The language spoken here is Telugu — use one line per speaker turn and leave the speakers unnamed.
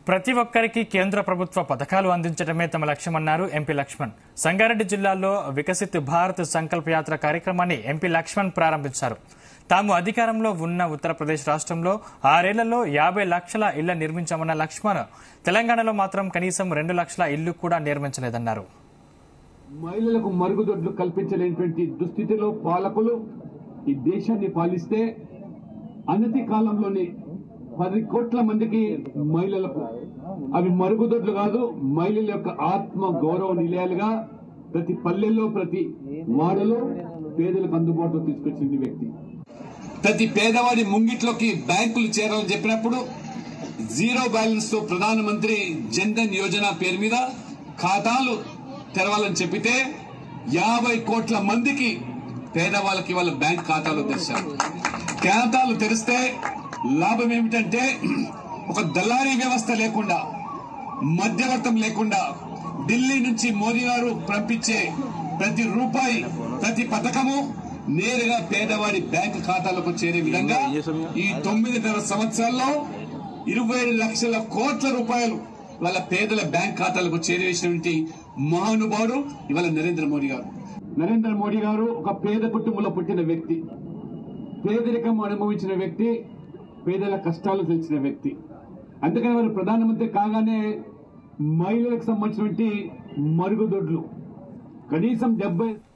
ప్రతి ఒక్కరికి కేంద్ర ప్రభుత్వ పథకాలు అందించడమే తమ లక్ష్యమన్నారు ఎంపీ లక్ష్మణ్ సంగారెడ్డి జిల్లాలో వికసిత్ భారత్ సంకల్ప యాత్ర కార్యక్రమాన్ని ఎంపీ లక్ష్మణ్ ప్రారంభించారు తాము అధికారంలో ఉన్న ఉత్తరప్రదేశ్ రాష్ట్రంలో ఆరేళ్లలో యాభై లక్షల ఇళ్ల నిర్మించామన్న లక్ష్మణ్ తెలంగాణలో మాత్రం కనీసం రెండు లక్షల ఇళ్లు కూడా నిర్మించలేదన్నారు
మహిళలకు మరుగుదొడ్లు కల్పించలేనటువంటి దుస్థితిలో పాలకులు ఈ దేశాన్ని పాలిస్తే అనతి కాలంలోనే పది కోట్ల మందికి మహిళలకు అవి మరుగుదొడ్లు కాదు మహిళల యొక్క ఆత్మ గౌరవ నిలయాలుగా ప్రతి పల్లెల్లో ప్రతి వాడలో పేదలకు అందుబాటులో తీసుకొచ్చింది వ్యక్తి ప్రతి పేదవాడి ముంగిట్లోకి బ్యాంకులు చేరాలని చెప్పినప్పుడు జీరో బ్యాలెన్స్ తో ప్రధానమంత్రి జన్ధన్ యోజన పేరు మీద ఖాతాలు తెరవాలని చెప్పితే యాభై కోట్ల మందికి పేదవాళ్ళకి వాళ్ళ బ్యాంక్ ఖాతాలు తెరిచారు ఖాతాలు తెరిస్తే లాభం ఏమిటంటే ఒక దళారీ వ్యవస్థ లేకుండా మధ్యవర్తం లేకుండా ఢిల్లీ నుంచి మోదీ గారు పంపించే ప్రతి రూపాయి ప్రతి పథకము నేరుగా పేదవాడి బ్యాంక్ ఖాతాలకు చేరే విధంగా ఈ తొమ్మిదిన్నర సంవత్సరాల్లో ఇరవై ఏడు లక్షల కోట్ల రూపాయలు వాళ్ళ పేదల బ్యాంక్ ఖాతాలకు చేరవేసినటువంటి మహానుభావుడు ఇవాళ నరేంద్ర మోడీ గారు నరేంద్ర మోడీ గారు ఒక పేద కుటుంబంలో పుట్టిన వ్యక్తి పేదరికం అనుభవించిన వ్యక్తి పేదల కష్టాలు తెలిసిన వ్యక్తి అందుకని వారు ప్రధానమంత్రి కాగానే మహిళలకు సంబంధించినటువంటి మరుగుదొడ్లు కనీసం డెబ్బై